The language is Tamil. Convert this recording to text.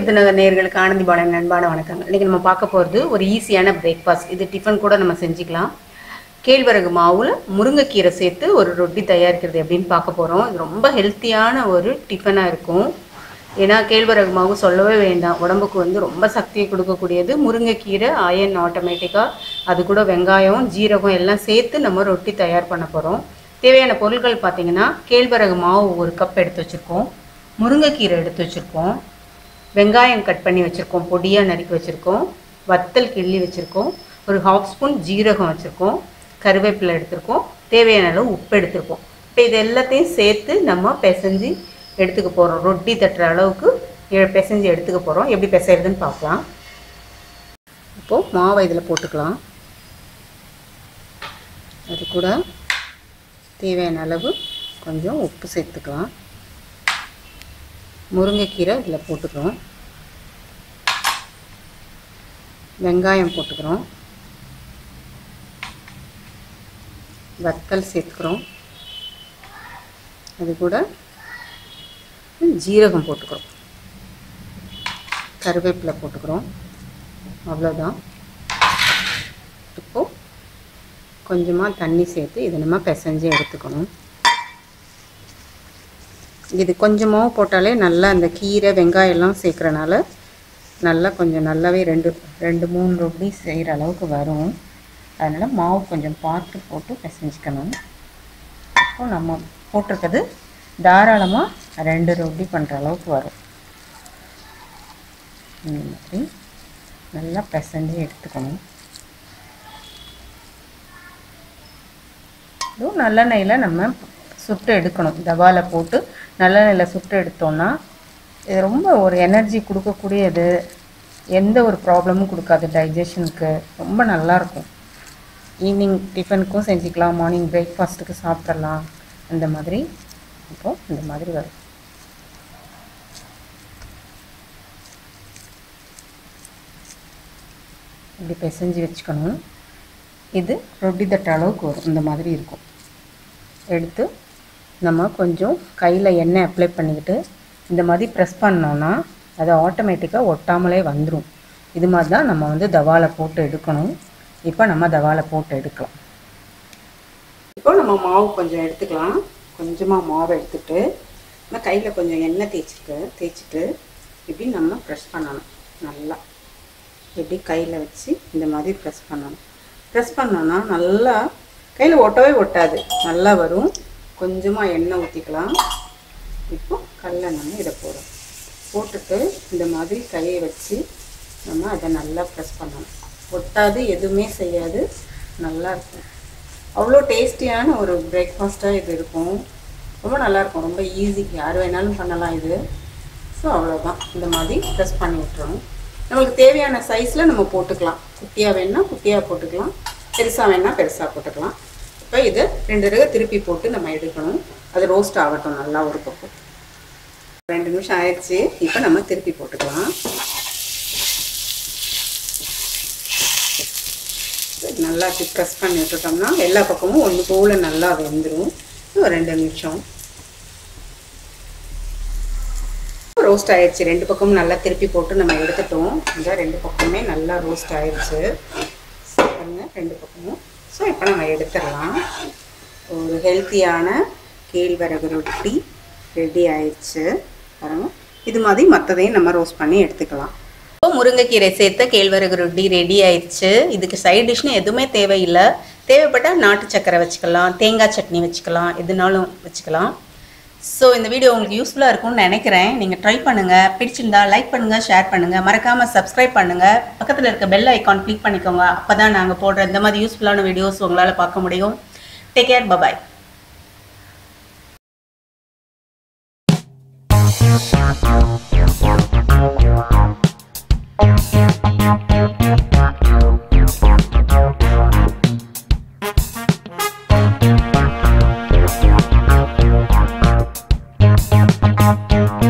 விருதுநகர் நேயர்களுக்கு ஆனந்தி பாலன் அன்பான வணக்கங்கள் இன்றைக்கி நம்ம பார்க்க போகிறது ஒரு ஈஸியான பிரேக்ஃபாஸ்ட் இது டிஃபன் கூட நம்ம செஞ்சுக்கலாம் கேழ்வரகு மாவில் முருங்கைக்கீரை சேர்த்து ஒரு ரொட்டி தயாரிக்கிறது எப்படின்னு பார்க்க போகிறோம் இது ரொம்ப ஹெல்த்தியான ஒரு டிஃபனாக இருக்கும் ஏன்னா கேழ்வரகு மாவு சொல்லவே வேண்டாம் உடம்புக்கு வந்து ரொம்ப சக்தியை கொடுக்கக்கூடியது முருங்கைக்கீரை அயன் ஆட்டோமேட்டிக்காக அது கூட வெங்காயம் ஜீரகம் எல்லாம் சேர்த்து நம்ம ரொட்டி தயார் பண்ண போகிறோம் தேவையான பொருட்கள் பார்த்தீங்கன்னா கேழ்வரகு மாவு ஒரு கப் எடுத்து வச்சுருக்கோம் முருங்கைக்கீரை எடுத்து வச்சுருக்கோம் வெங்காயம் கட் பண்ணி வச்சுருக்கோம் பொடியாக நறுக்கி வச்சுருக்கோம் வத்தல் கிள்ளி வச்சுருக்கோம் ஒரு ஹாஃப் ஸ்பூன் ஜீரகம் வச்சுருக்கோம் கருவேப்பிலை எடுத்திருக்கோம் தேவையான அளவு உப்பு எடுத்திருக்கோம் இப்போ இது எல்லாத்தையும் சேர்த்து நம்ம பிசைஞ்சு எடுத்துக்க போகிறோம் ரொட்டி தட்டுற அளவுக்கு எ- பிசைஞ்சு எடுத்துக்க போகிறோம் எப்படி பிசைறதுன்னு பார்க்கலாம் இப்போது மாவை இதில் போட்டுக்கலாம் அது கூட தேவையான அளவு கொஞ்சம் உப்பு சேர்த்துக்கலாம் முருங்கைக்கீரை இதில் போட்டுக்கிறோம் வெங்காயம் போட்டுக்கிறோம் வத்தல் சேர்த்துக்கிறோம் அது கூட ஜீரகம் போட்டுக்கிறோம் கருவேப்பிலை போட்டுக்கிறோம் அவ்வளோதான் இப்போது கொஞ்சமாக தண்ணி சேர்த்து இதை நம்ம பிசைஞ்சு எடுத்துக்கணும் இது கொஞ்சமாக போட்டாலே நல்லா அந்த கீரை வெங்காயம் எல்லாம் சேர்க்குறனால நல்லா கொஞ்சம் நல்லாவே ரெண்டு ரெண்டு மூணு ரொட்டி செய்கிற அளவுக்கு வரும் அதனால் மாவு கொஞ்சம் பார்த்து போட்டு பிசைஞ்சிக்கணும் இப்போ நம்ம போட்டிருக்கிறது தாராளமாக ரெண்டு ரொட்டி பண்ணுற அளவுக்கு வரும் இந்த மாதிரி நல்லா பிசைஞ்சு எடுத்துக்கணும் இதுவும் நல்லெண்ணெயில் நம்ம சுட்டு எடுக்கணும் தவாவில் போட்டு நல்லெண்ணெயில் சுட்டு எடுத்தோம்னா இது ரொம்ப ஒரு எனர்ஜி கொடுக்கக்கூடியது எந்த ஒரு ப்ராப்ளமும் கொடுக்காது டைஜஷனுக்கு ரொம்ப நல்லாயிருக்கும் ஈவினிங் டிஃபனுக்கும் செஞ்சுக்கலாம் மார்னிங் பிரேக்ஃபாஸ்ட்டுக்கு சாப்பிட்றலாம் அந்த மாதிரி இப்போது இந்த மாதிரி வரும் இப்படி பிசைஞ்சு வச்சுக்கணும் இது ரொட்டி தட்ட அளவுக்கு வரும் இந்த மாதிரி இருக்கும் எடுத்து நம்ம கொஞ்சம் கையில் எண்ணெய் அப்ளை பண்ணிக்கிட்டு இந்த மாதிரி ப்ரெஸ் பண்ணோன்னா அது ஆட்டோமேட்டிக்காக ஒட்டாமலே வந்துடும் இது மாதிரி தான் நம்ம வந்து தவாலை போட்டு எடுக்கணும் இப்போ நம்ம தவாலை போட்டு எடுக்கலாம் இப்போ நம்ம மாவு கொஞ்சம் எடுத்துக்கலாம் கொஞ்சமாக மாவு எடுத்துட்டு நம்ம கையில் கொஞ்சம் எண்ணெய் தேய்ச்சிட்டு தேய்ச்சிட்டு இப்படி நம்ம ப்ரெஸ் பண்ணணும் நல்லா இப்படி கையில் வச்சு இந்த மாதிரி ப்ரெஸ் பண்ணணும் ப்ரெஸ் பண்ணோன்னா நல்லா கையில் ஒட்டவே ஒட்டாது நல்லா வரும் கொஞ்சமாக எண்ணெய் ஊற்றிக்கலாம் இப்போ கடல நம்ம இதை போடுறோம் போட்டுட்டு இந்த மாதிரி கையை வச்சு நம்ம அதை நல்லா ப்ரெஸ் பண்ணணும் ஒட்டாது எதுவுமே செய்யாது நல்லா இருக்கும் அவ்வளோ டேஸ்டியான ஒரு பிரேக்ஃபாஸ்ட்டாக இது இருக்கும் ரொம்ப நல்லாயிருக்கும் ரொம்ப ஈஸி யார் வேணாலும் பண்ணலாம் இது ஸோ அவ்வளோதான் இந்த மாதிரி ப்ரெஸ் பண்ணி விட்டுறணும் நம்மளுக்கு தேவையான சைஸில் நம்ம போட்டுக்கலாம் குட்டியாக வேணால் குட்டியாக போட்டுக்கலாம் பெருசாக வேணால் பெருசாக போட்டுக்கலாம் இப்போ இதை ரெண்டு தடவை திருப்பி போட்டு நம்ம எடுக்கணும் அது ரோஸ்ட் ஆகட்டும் நல்லா ஒரு பக்கம் ரெண்டு நிமிஷம் ஆயிடுச்சு இப்போ நம்ம திருப்பி போட்டுக்கலாம் நல்லா ப்ரெஸ் பண்ணி விட்டுட்டோம்னா எல்லா பக்கமும் ஒன்று போல் நல்லா வெந்துடும் ஒரு ரெண்டு நிமிஷம் ரோஸ்ட் ஆயிடுச்சு ரெண்டு பக்கமும் நல்லா திருப்பி போட்டு நம்ம எடுத்துட்டோம் இந்த ரெண்டு பக்கமுமே நல்லா ரோஸ்ட் ஆயிடுச்சு பாருங்க ரெண்டு பக்கமும் ஸோ இப்போ நம்ம எடுத்துடலாம் ஒரு ஹெல்த்தியான கேழ்வரகு ரொட்டி ரெடி ஆயிடுச்சு பாருங்க இது மாதிரி மற்றதையும் நம்ம ரோஸ்ட் பண்ணி எடுத்துக்கலாம் இப்போ முருங்கைக்கீரை சேர்த்த கேழ்வரகு ரொட்டி ரெடி ஆயிடுச்சு இதுக்கு சைட் டிஷ்னு எதுவுமே தேவையில்லை தேவைப்பட்டால் நாட்டு சக்கரை வச்சுக்கலாம் தேங்காய் சட்னி வச்சுக்கலாம் எதுனாலும் வச்சுக்கலாம் ஸோ இந்த வீடியோ உங்களுக்கு யூஸ்ஃபுல்லாக இருக்கும்னு நினைக்கிறேன் நீங்கள் ட்ரை பண்ணுங்கள் பிடிச்சிருந்தா லைக் பண்ணுங்கள் ஷேர் பண்ணுங்கள் மறக்காமல் சப்ஸ்கிரைப் பண்ணுங்கள் பக்கத்தில் இருக்க பெல் ஐக்கான் கிளிக் பண்ணிக்கோங்க அப்போ தான் நாங்கள் போடுற இந்த மாதிரி யூஸ்ஃபுல்லான வீடியோஸ் உங்களால் பார்க்க முடியும் take care bye bye Thank you.